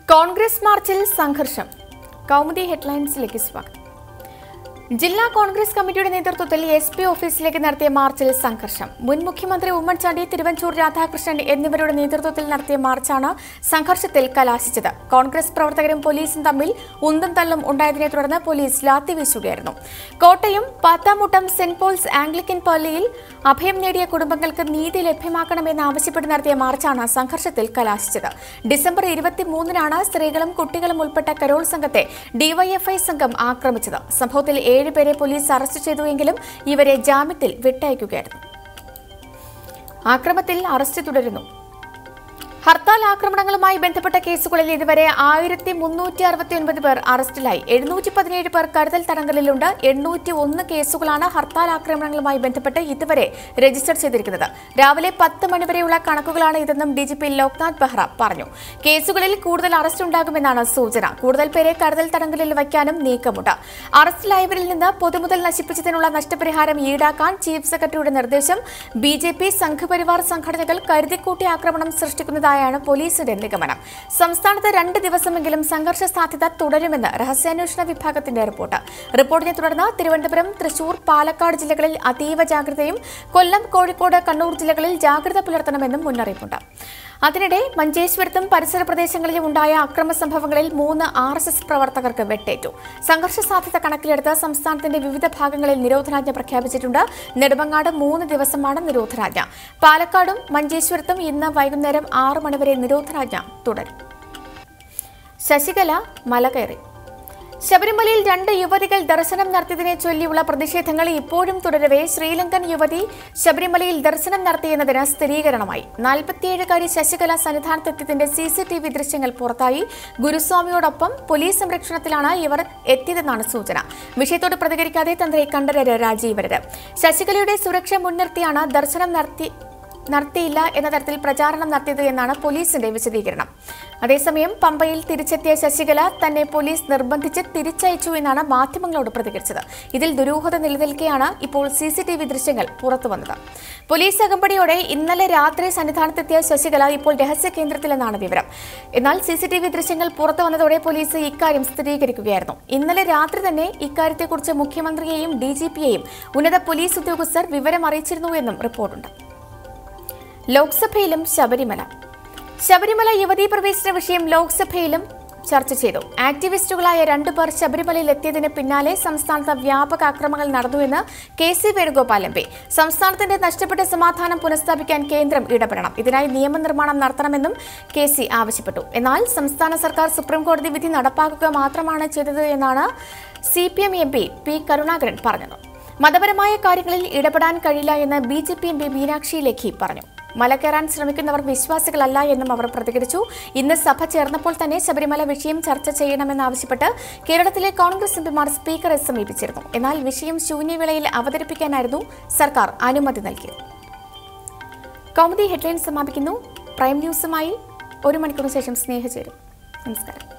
കോൺഗ്രസ് മാർച്ചിൽ സംഘർഷം കൗമുദി ഹെഡ്ലൈൻസിലേക്ക് സ്വാഗതം ജില്ലാ കോൺഗ്രസ് കമ്മിറ്റിയുടെ നേതൃത്വത്തിൽ എസ് പി ഓഫീസിലേക്ക് നടത്തിയ മാർച്ചിൽ സംഘർഷം മുൻ മുഖ്യമന്ത്രി ഉമ്മൻചാണ്ടി തിരുവഞ്ചൂർ രാധാകൃഷ്ണൻ എന്നിവരുടെ നേതൃത്വത്തിൽ നടത്തിയ മാർച്ചാണ് സംഘർഷത്തിൽ കലാശിച്ചത് കോൺഗ്രസ് പ്രവർത്തകരും പോലീസും തമ്മിൽ ഉന്തും തള്ളും ഉണ്ടായതിനെ തുടർന്ന് പോലീസ് ലാത്തി വീശുകയായിരുന്നു കോട്ടയം പാത്താമുട്ടം സെന്റ് പോൾസ് ആംഗ്ലിക്കൻ പള്ളിയിൽ അഭയം നേടിയ കുടുംബങ്ങൾക്ക് നീതി ലഭ്യമാക്കണമെന്ന് ആവശ്യപ്പെട്ട് നടത്തിയ മാർച്ചാണ് സംഘർഷത്തിൽ കലാശിച്ചത് ഡിസംബർ ഇരുപത്തിമൂന്നിനാണ് സ്ത്രീകളും കുട്ടികളും ഉൾപ്പെട്ട കരോൾ സംഘത്തെ ഡിവൈഎഫ്ഐ സംഘം ആക്രമിച്ചത് സംഭവത്തിൽ ഏഴുപേരെ പോലീസ് അറസ്റ്റ് ചെയ്തുവെങ്കിലും ഇവരെ ജാമ്യത്തിൽ വിട്ടയക്കുകയായിരുന്നു ആക്രമത്തിൽ അറസ്റ്റ് തുടരുന്നു ഹർത്താൽ ആക്രമണങ്ങളുമായി ബന്ധപ്പെട്ട കേസുകളിൽ ഇതുവരെ ആയിരത്തി മുന്നൂറ്റി അറുപത്തി ഒൻപത് പേർ അറസ്റ്റിലായി എഴുന്നൂറ്റി പതിനേഴ് പേർ കരുതൽ തടങ്കലിലുണ്ട് എണ്ണൂറ്റി ഒന്ന് കേസുകളാണ് ഹർത്താൽ ആക്രമണങ്ങളുമായി ബന്ധപ്പെട്ട് ഇതുവരെ രജിസ്റ്റർ ചെയ്തിരിക്കുന്നത് രാവിലെ പത്ത് മണിവരെയുള്ള കണക്കുകളാണ് ഇതെന്നും D G P Loknath Behra പറഞ്ഞു കേസുകളിൽ കൂടുതൽ അറസ്റ്റ് ഉണ്ടാകുമെന്നാണ് സൂചന കൂടുതൽ പേരെ കരുതൽ തടങ്കലിൽ വയ്ക്കാനും നീക്കമുണ്ട് അറസ്റ്റിലായവരിൽ നിന്ന് പൊതുമുതൽ നശിപ്പിച്ചതിനുള്ള നഷ്ടപരിഹാരം ഈടാക്കാൻ ചീഫ് സെക്രട്ടറിയുടെ നിർദ്ദേശം ബി ജെ പി സംഘപരിവാർ സംഘടനകൾ കരുതിക്കൂട്ടി ആക്രമണം സൃഷ്ടിക്കുന്നതായാണ് പോലീസിന്റെ നിഗമനം സംസ്ഥാനത്ത് രണ്ട് ദിവസമെങ്കിലും സംഘർഷ സാധ്യത തുടരുമെന്ന് രഹസ്യാന്വേഷണ വിഭാഗത്തിന്റെ റിപ്പോർട്ട് റിപ്പോർട്ടിനെ തുടർന്ന് തിരുവനന്തപുരം തൃശൂർ പാലക്കാട് ജില്ലകളിൽ അതീവ ജാഗ്രതയും കൊല്ലം കോഴിക്കോട് കണ്ണൂർ ജില്ലകളിൽ ജാഗ്രത പുലർത്തണമെന്നും മുന്നറിയിപ്പുണ്ട് അതിനിടെ മഞ്ചേശ്വരത്തും പരിസര പ്രദേശങ്ങളിലും ഉണ്ടായ അക്രമ സംഭവങ്ങളിൽ മൂന്ന് ആർ എസ് എസ് പ്രവർത്തകർക്ക് വെട്ടേറ്റു സംഘർഷ സാധ്യത കണക്കിലെടുത്ത് സംസ്ഥാനത്തിന്റെ വിവിധ ഭാഗങ്ങളിൽ നിരോധനാജ്ഞ പ്രഖ്യാപിച്ചിട്ടുണ്ട് നെടുമങ്ങാട് മൂന്ന് ദിവസമാണ് നിരോധനാജ്ഞ പാലക്കാടും മഞ്ചേശ്വരത്തും ഇന്ന് വൈകുന്നേരം ആറ് മണിവരെ നിരോധനാജ്ഞ തുടരും ശശികല മല കയറി ശബരിമലയിൽ രണ്ട് യുവതികൾ ദർശനം നടത്തിയതിനെ ചൊല്ലിയുള്ള പ്രതിഷേധങ്ങൾ ഇപ്പോഴും തുടരവേ ശ്രീലങ്കൻ യുവതി ശബരിമലയിൽ ദർശനം നടത്തിയെന്നതിന് സ്ഥിരീകരണമായി നാൽപ്പത്തിയേഴുകാരി ശശികല സന്നിധാനത്തെത്തിയതിന്റെ സി സി ടി വി ദൃശ്യങ്ങൾ പുറത്തായി ഗുരുസ്വാമിയോടൊപ്പം പോലീസ് സംരക്ഷണത്തിലാണ് ഇവർ എത്തിയതെന്നാണ് സൂചന വിഷയത്തോട് പ്രതികരിക്കാതെ തന്ത്രി കണ്ഠരര് രാജീവരര് ശശികലയുടെ സുരക്ഷ മുൻനിർത്തിയാണ് ദർശനം നടത്തി നടത്തിയില്ല എന്ന തരത്തിൽ പ്രചാരണം നടത്തിയത് എന്നാണ് പോലീസിന്റെ വിശദീകരണം അതേസമയം പമ്പയിൽ തിരിച്ചെത്തിയ ശശികല തന്നെ പോലീസ് നിർബന്ധിച്ച് തിരിച്ചയച്ചു എന്നാണ് മാധ്യമങ്ങളോട് പ്രതികരിച്ചത് ഇതിൽ ദുരൂഹത നിലനിൽക്കെയാണ് ഇപ്പോൾ സി സി ടി വി ദൃശ്യങ്ങൾ പുറത്തുവന്നത് പോലീസ് അകമ്പടിയോടെ ഇന്നലെ രാത്രി സന്നിധാനത്തെത്തിയ ശശികല ഇപ്പോൾ രഹസ്യ കേന്ദ്രത്തിലെന്നാണ് വിവരം എന്നാൽ സി സി ടി വി ദൃശ്യങ്ങൾ പുറത്തു വന്നതോടെ പോലീസ് ഇക്കാര്യം സ്ഥിരീകരിക്കുകയായിരുന്നു ഇന്നലെ രാത്രി തന്നെ ഇക്കാര്യത്തെക്കുറിച്ച് മുഖ്യമന്ത്രിയെയും ഡി ജി പിയെയും ഉന്നത പോലീസ് ഉദ്യോഗസ്ഥർ വിവരം അറിയിച്ചിരുന്നുവെന്നും റിപ്പോർട്ടുണ്ട് ലോക്സഭയിലും ശബരിമല ശബരിമല യുവതീ പ്രവേശന വിഷയം ലോക്സഭയിലും ചർച്ച ചെയ്തു ആക്ടിവിസ്റ്റുകളായ രണ്ടുപേർ ശബരിമലയിൽ എത്തിയതിന് പിന്നാലെ സംസ്ഥാനത്ത് വ്യാപക അക്രമങ്ങൾ നടന്നുവെന്ന് K C Venugopal M P സംസ്ഥാനത്തിന്റെ നഷ്ടപ്പെട്ട സമാധാനം പുനഃസ്ഥാപിക്കാൻ കേന്ദ്രം ഇടപെടണം ഇതിനായി നിയമനിർമ്മാണം നടത്തണമെന്നും കെ സി ആവശ്യപ്പെട്ടു എന്നാൽ സംസ്ഥാന സർക്കാർ സുപ്രീംകോടതി വിധി നടപ്പാക്കുക മാത്രമാണ് ചെയ്തത് എന്നാണ് C P M M P P Karunakaran പറഞ്ഞത് മതപരമായ കാര്യങ്ങളിൽ ഇടപെടാൻ കഴിയില്ല എന്ന് B J P M P Meenakshi Lekhi പറഞ്ഞു മല കയറാൻ ശ്രമിക്കുന്നവർ വിശ്വാസികളല്ല എന്നും അവർ പ്രതികരിച്ചു ഇന്ന് സഭ ചേർന്നപ്പോൾ തന്നെ ശബരിമല വിഷയം ചർച്ച ചെയ്യണമെന്നാവശ്യപ്പെട്ട് കേരളത്തിലെ കോൺഗ്രസ് എംപിമാർ സ്പീക്കറെ സമീപിച്ചിരുന്നു എന്നാൽ വിഷയം ശൂന്യവേളയിൽ അവതരിപ്പിക്കാനായിരുന്നു സർക്കാർ അനുമതി നൽകിയത് കൗമുദി ഹെഡ്ലൈൻസ് സമാപിക്കുന്നു പ്രൈം ന്യൂസുമായി ഒരു മണിക്കൂറിന് ശേഷം സ്നേഹ ചേരും നമസ്കാരം